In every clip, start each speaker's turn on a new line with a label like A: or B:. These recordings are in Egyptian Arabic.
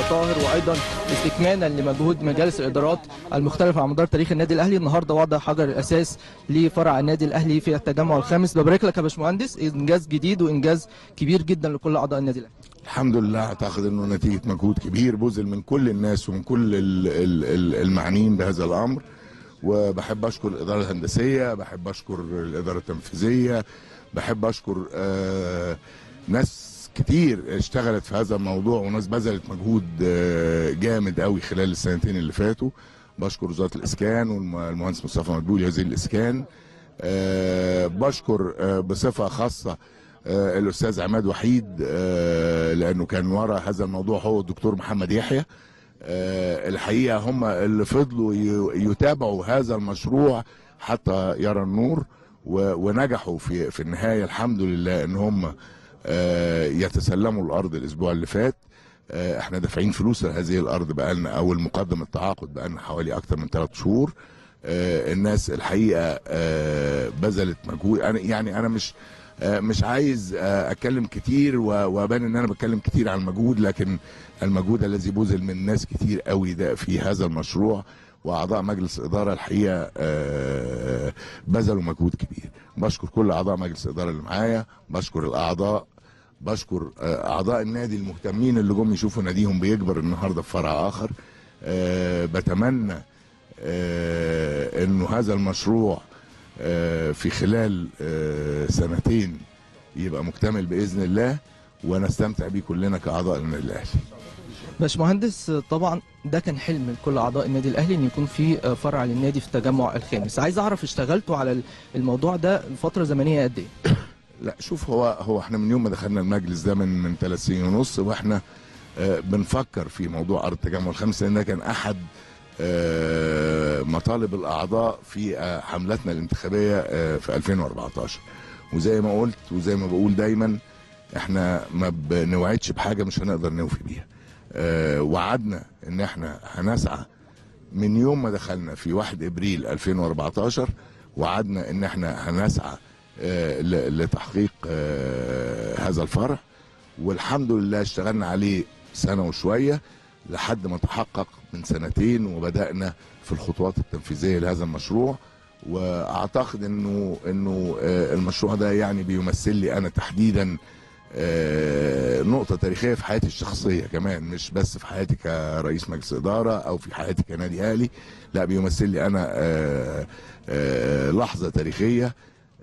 A: طاهر وايضا استكمالا لمجهود مجالس الادارات المختلفه على مدار تاريخ النادي الاهلي النهارده وضع حجر الاساس لفرع النادي الاهلي في التجمع الخامس ببارك لك يا باشمهندس انجاز جديد وانجاز كبير جدا لكل اعضاء النادي الاهلي
B: الحمد لله اعتقد انه نتيجه مجهود كبير بذل من كل الناس ومن كل ال- ال- ال- المعنيين بهذا الامر وبحب اشكر الاداره الهندسيه بحب اشكر الاداره التنفيذيه بحب اشكر آه، ناس كتير اشتغلت في هذا الموضوع وناس بذلت مجهود آه، جامد قوي خلال السنتين اللي فاتوا بشكر وزاره الاسكان والمهندس مصطفى مدبولي وزير الاسكان آه، بشكر آه، بصفه خاصه آه، الاستاذ عماد وحيد آه، لانه كان ورا هذا الموضوع هو الدكتور محمد يحيى آه، الحقيقه هم اللي فضلوا ي- يتابعوا هذا المشروع حتى يرى النور و- ونجحوا في في النهايه الحمد لله ان هم آه، يتسلموا الارض الاسبوع اللي فات آه، احنا دافعين فلوس لهذه الارض بقالنا او المقدم التعاقد بقالنا حوالي اكتر من ثلاث شهور آه، الناس الحقيقه آه، بذلت مجهود انا يعني انا مش آه، مش عايز آه، اتكلم كتير و- وابان ان انا بتكلم كتير عن المجهود لكن المجهود الذي بذل من ناس كتير قوي ده في هذا المشروع واعضاء مجلس اداره الحقيقه آه، بذلوا مجهود كبير بشكر كل اعضاء مجلس الاداره اللي معايا بشكر الاعضاء بشكر آه، اعضاء النادي المهتمين اللي جم يشوفوا ناديهم بيكبر النهارده في فرع اخر آه، بتمنى آه، انه هذا المشروع آه، في خلال آه، سنتين يبقى مكتمل باذن الله ونستمتع بيه كلنا كاعضاء النادي الاهلي
A: باشمهندس طبعا ده كان حلم لكل اعضاء النادي الاهلي ان يكون في فرع للنادي في التجمع الخامس عايز اعرف اشتغلتوا على الموضوع ده فتره زمنيه قد ايه
B: لا شوف هو هو احنا من يوم ما دخلنا المجلس ده من من ثلاث سنين ونص واحنا آه، بنفكر في موضوع ارض التجمع الخامس لان ده كان احد آه، مطالب الاعضاء في آه، حملتنا الانتخابيه آه، في 2014 وزي ما قلت وزي ما بقول دايما احنا ما بنوعدش بحاجه مش هنقدر نوفي بيها آه، وعدنا ان احنا هنسعى من يوم ما دخلنا في 1 ابريل 2014 وعدنا ان احنا هنسعى آه، ل- لتحقيق آه، هذا الفرع والحمد لله اشتغلنا عليه سنه وشويه لحد ما تحقق من سنتين وبدانا في الخطوات التنفيذيه لهذا المشروع واعتقد انه انه آه، المشروع ده يعني بيمثل لي انا تحديدا آه، نقطة تاريخية في حياتي الشخصية كمان مش بس في حياتي كرئيس مجلس إدارة أو في حياتي كنادي أهلي لا بيمثل لي أنا آه، آه، لحظة تاريخية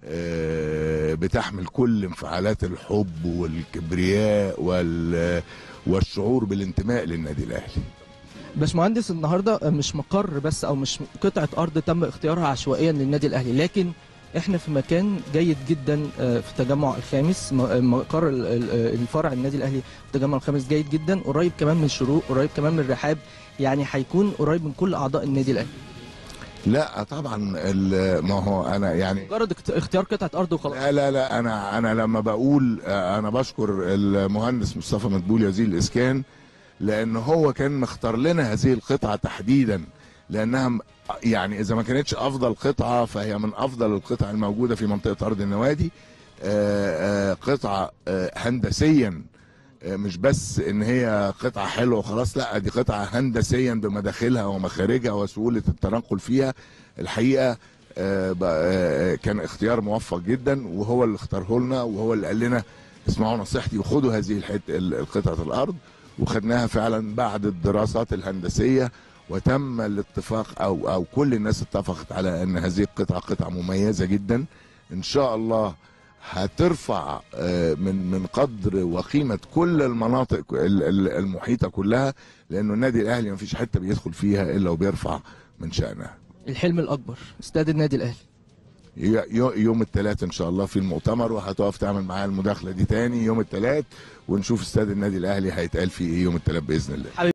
B: آه، بتحمل كل انفعالات الحب والكبرياء وال والشعور بالانتماء للنادي الأهلي
A: باشمهندس النهارده مش مقر بس او مش قطعه ارض تم اختيارها عشوائيا للنادي الاهلي لكن احنا في مكان جيد جدا آه، في التجمع الخامس م- مقر ال- ال- الفرع النادي الاهلي في التجمع الخامس جيد جدا قريب كمان من الشروق قريب كمان من الرحاب يعني هيكون قريب من كل اعضاء النادي الاهلي
B: لا طبعا ال- ما هو أنا يعني
A: مجرد اخت- اختيار قطعه ارض وخلاص
B: لا لا لا انا انا لما بقول آه، انا بشكر المهندس مصطفى مدبولي وزير الاسكان لان هو كان مختار لنا هذه القطعه تحديدا لانها م- يعني اذا ما كانتش افضل قطعه فهي من افضل القطع الموجوده في منطقه ارض النوادي آه، آه، قطعه آه، هندسيا آه، مش بس ان هي قطعه حلوه وخلاص لا دي قطعه هندسيا بمداخلها ومخارجها وسهوله التنقل فيها الحقيقه آه، بقى- آه، كان اختيار موفق جدا وهو اللي اختاره لنا وهو اللي قال لنا اسمعوا نصيحتي وخدوا هذه الحته ال- قطعه الارض وخدناها فعلا بعد الدراسات الهندسيه وتم الاتفاق او او كل الناس اتفقت على ان هذه القطعه قطعه مميزه جدا ان شاء الله هترفع آه، من من قدر وقيمه كل المناطق ال- ال- المحيطه كلها لانه النادي الاهلي ما فيش حته بيدخل فيها الا وبيرفع من شانها
A: الحلم الاكبر استاد النادي الاهلي
B: ي- يو- يوم الثلاث ان شاء الله في المؤتمر وهتقف تعمل معايا المداخله دي تاني يوم الثلاث ونشوف استاد النادي الاهلي هيتقال فيه ايه يوم الثلاث باذن الله